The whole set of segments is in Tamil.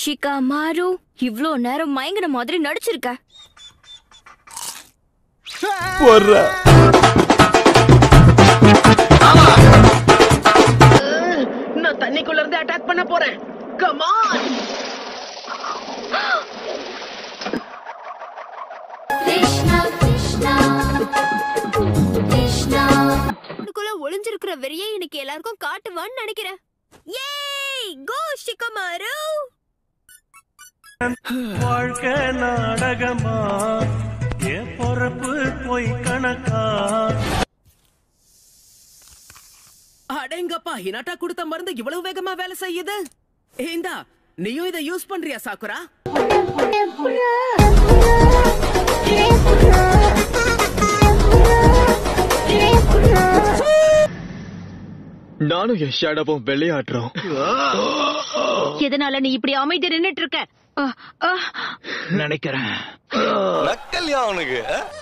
ஷிகா மாரு இவ்ளோ நேரம் மயங்கின மாதிரி நடிச்சிருக்க போடுற நான் தண்ணிக்குள்ள இருந்து அட்டாக் பண்ண போறேன் கமான் உனக்குள்ள ஒளிஞ்சிருக்கிற வெறியை இன்னைக்கு எல்லாருக்கும் காட்டுவான்னு நினைக்கிறேன் ஏய் கோ ஷிகமாரு வாழ்க்கை நாடகமா என் பொறப்பு போய் கணக்கா அடேங்கப்பா ஹினாட்டா கொடுத்த மருந்து இவ்வளவு வேகமா வேலை செய்யுது ஏந்தா நீயும் இதை யூஸ் பண்றியா சாக்குரா நானும் என் ஷேடவும் விளையாடுறோம் எதனால நீ இப்படி அமைதி நின்னுட்டு இருக்க ஆ, ஆ. நினைக்கிறேன் நக்கல்யா அவனுக்கு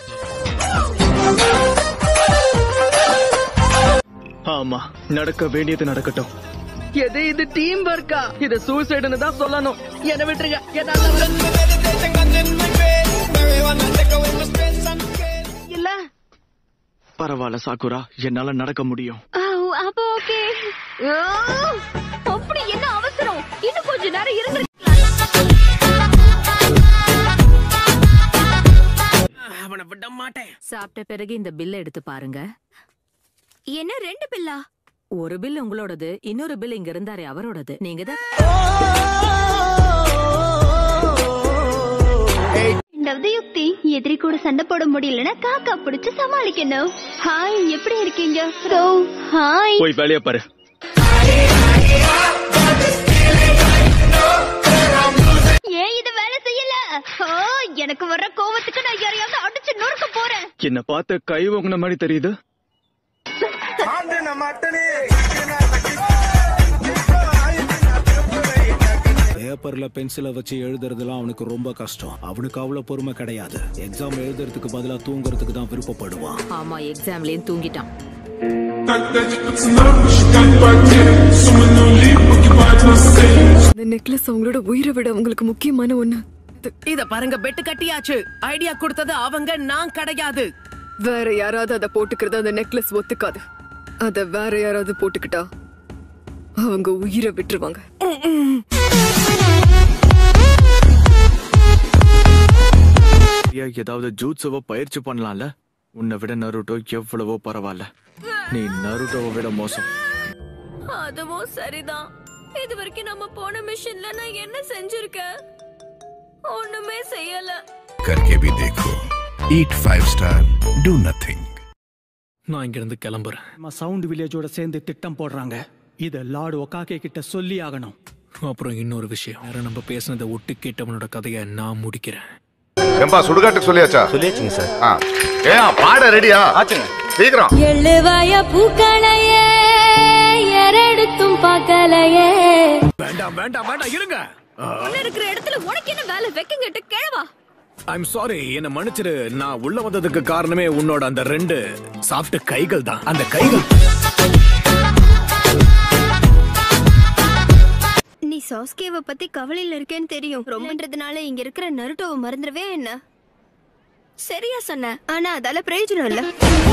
ஆமா நடக்க வேண்டியது நடக்கட்டும் எது இது டீம் ஒர்க்கா இது சூசைடுன்னு தான் சொல்லணும் என்ன விட்டுருங்க என்னால இல்ல பரவாயில்ல சாக்குரா என்னால நடக்க முடியும் ஆ, அப்ப ஓகே ஆ, அப்படி என்ன அவசரம் இன்னும் கொஞ்ச நேரம் இருந்து அவனை விட மாட்டேன் சாப்பிட்ட பிறகு இந்த பில்ல எடுத்து பாருங்க என்ன ரெண்டு பில்லா ஒரு பில் உங்களோடது இன்னொரு பில் இங்க இருந்தாரே அவரோடது நீங்க தான் ரெண்டாவது யுக்தி எதிரி கூட சண்டை போட முடியலன்னா காக்கா பிடிச்சு சமாளிக்கணும் ஹாய் எப்படி இருக்கீங்க சோ ஹாய் போய் வேலைய பாரு ஏன் இது வேலை செய்யல ஆ, எனக்கு வர்ற கோவத்துக்கு நான் யாரையாவது அடிச்சு நொறுக்க போறேன் என்ன பார்த்து கை வாங்கின மாதிரி தெரியுது பேப்பர்ல பென்சிலை வச்சு எழுதுறதுலாம் அவனுக்கு ரொம்ப கஷ்டம் அவனுக்கு அவ்வளவு பொறுமை கிடையாது எக்ஸாம் எழுதுறதுக்கு பதிலா தூங்குறதுக்கு தான் விருப்பப்படுவான் ஆமா எக்ஸாம்லயும் தூங்கிட்டான் இந்த நெக்லஸ் அவங்களோட உயிரை விட அவங்களுக்கு முக்கியமான ஒண்ணு இத பாருங்க பெட்டு கட்டியாச்சு ஐடியா கொடுத்தது அவங்க நான் கிடையாது வேற யாராவது அதை போட்டுக்கிறது அந்த நெக்லஸ் ஒத்துக்காது அத வேற யாராவது போட்டுக்கிட்டா அவங்க உயிரை விட்டுருவாங்க ஐயா, ஏதாவது ஜூட்ஸவோ பயிற்சி பண்ணலாம்ல உன்னை விட நருட்டோ எவ்வளவோ பரவாயில்ல நீ நருட்டோவை விட மோசம் அதுவும் சரிதான் இது வரைக்கும் நம்ம போன மிஷன்ல நான் என்ன செஞ்சிருக்கேன் ஒண்ணுமே செய்யல करके भी देखो eat five star do nothing நான் இங்க இருந்து கிளம்புறேன் நம்ம சவுண்ட் வில்லேஜோட சேர்ந்து திட்டம் போடுறாங்க இத லார்டு ஒக்காக்கே கிட்ட சொல்லி ஆகணும் அப்புறம் இன்னொரு விஷயம் வேற நம்ம பேசுனதை ஒட்டு கேட்டவனோட கதையை நான் முடிக்கிறேன் ஏம்பா சுடுகாட்டுக்கு சொல்லியாச்சா சொல்லியாச்சுங்க சார் ஆ ஏன் பாட ரெடியா ஆச்சுங்க சீக்கிரம் எழுவாய பூக்களையே எரெடுத்தும் பார்க்கலையே வேண்டாம் வேண்டாம் வேண்டாம் இருங்க இருக்கிற இடத்துல உனக்கு என்ன வேலை வெக்கங்கிட்டு கிழவா ஐம் சாரி என்ன மன்னிச்சிரு நான் உள்ள வந்ததுக்கு காரணமே உன்னோட அந்த ரெண்டு சாஃப்ட் கைகள் தான் அந்த கைகள் நீ சாஸ்கேவை பத்தி கவலையில இருக்கேன்னு தெரியும் ரொம்பன்றதுனால இங்க இருக்கிற நருட்டோவை மறந்துடவே என்ன சரியா சொன்ன ஆனா அதால பிரயோஜனம் இல்ல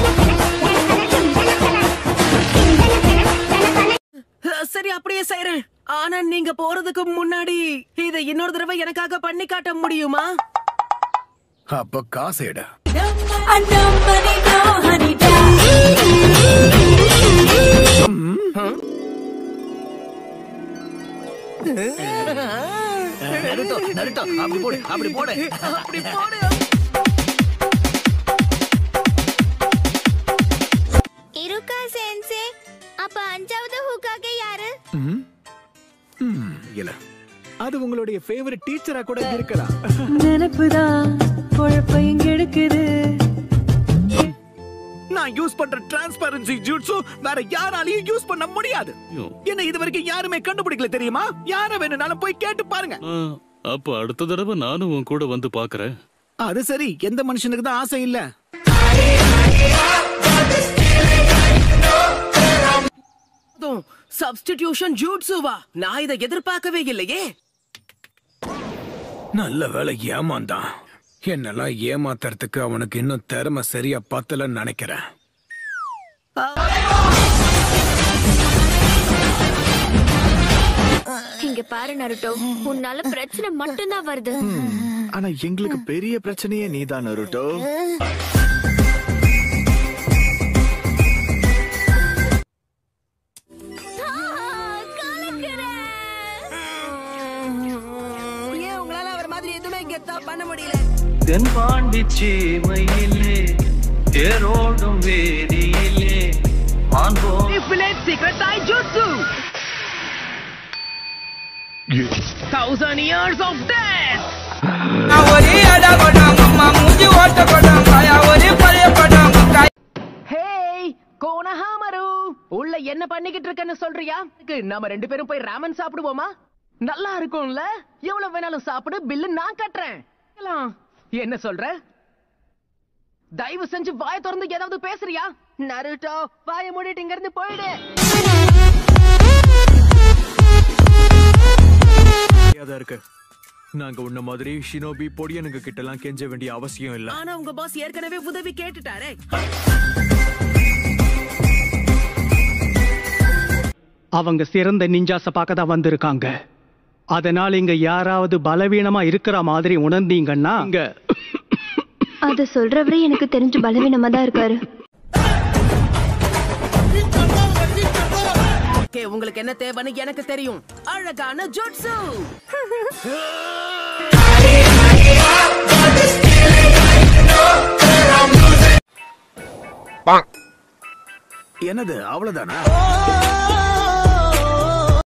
அஹ், சரி அப்படியே செய்யறேன் ஆனா நீங்க போறதுக்கு முன்னாடி இதை இன்னொரு தடவை எனக்காக பண்ணி காட்ட முடியுமா அப்ப காசு எடு நருட்டோ நருட்டோ அப்படி போடு அப்படி போடு அப்படி போடு இருக்கா சென்சே அப்ப அஞ்சாவது ஹூக்காக யாரு இல்ல அது உங்களுடைய ஃபேவரட் டீச்சரா கூட இருக்கலாம் நினைப்புதான் குழப்ப இங்க எடுக்குது நான் யூஸ் பண்ற டிரான்ஸ்பரன்சி ஜூட்ஸு வேற யாராலையும் யூஸ் பண்ண முடியாது என்ன இது வரைக்கும் யாருமே கண்டுபிடிக்கல தெரியுமா யார வேணும்னாலும் போய் கேட்டு பாருங்க அப்ப அடுத்த தடவை நானும் உன் கூட வந்து பாக்குறேன் அது சரி எந்த மனுஷனுக்கு தான் ஆசை இல்ல சப்ஸ்டிடியூஷன் ஜூட்ஸுவா நான் இதை எதிர்பார்க்கவே இல்லையே நல்ல வேலை ஏமாந்தான் என்னெல்லாம் ஏமாத்துறதுக்கு அவனுக்கு இன்னும் திறமை சரியா பத்தலன்னு நினைக்கிறேன் இங்க பாரு நருட்டோ உன்னால பிரச்சனை மட்டும்தான் வருது ஆனா எங்களுக்கு பெரிய பிரச்சனையே நீதான் நருட்டோ ஏன் உங்களால அவர் மாதிரி எதுவுமே கெத்தா பண்ண முடியல தென்பாண்டி சீமையிலே தேரோடும் வேதியிலே மான்போ சீக்ரெட் ஐ ஜூட்சு Thousand years of death! Hey Konohamaru உள்ள என்ன பண்ணிக்கிட்டு இருக்கன்னு சொல்றியா இதுக்கு நாம ரெண்டு பேரும் போய் ராமன் சாப்பிடுவோமா நல்லா இருக்கும்ல எவ்வளவு வேணாலும் சாப்பிடு பில்லு நான் கட்டுறேன் எல்லாம். என்ன சொல்ற தயவு செஞ்சு வாய திறந்து ஏதாவது பேசுறியா நருட்டோ வாய மூடிட்டு இங்க இருந்து போயிடு தான் இருக்கு நாங்க உன்ன மாதிரி ஷினோபி பொடியனுங்க கிட்ட எல்லாம் கெஞ்ச வேண்டிய அவசியம் இல்ல ஆனா உங்க பாஸ் ஏற்கனவே உதவி கேட்டுட்டாரே அவங்க சிறந்த நிஞ்சாச பார்க்க தான் வந்திருக்காங்க அதனால இங்க யாராவது பலவீனமா இருக்கிற மாதிரி உணர்ந்தீங்கன்னா இங்க அத சொல்றவரே எனக்கு தெரிஞ்சு பலவீனமா தான் இருக்காரு ஓகே உங்களுக்கு என்ன தேவைன்னு எனக்கு தெரியும் அழகான ஜுட்சு என்னது அவ்வளவுதானா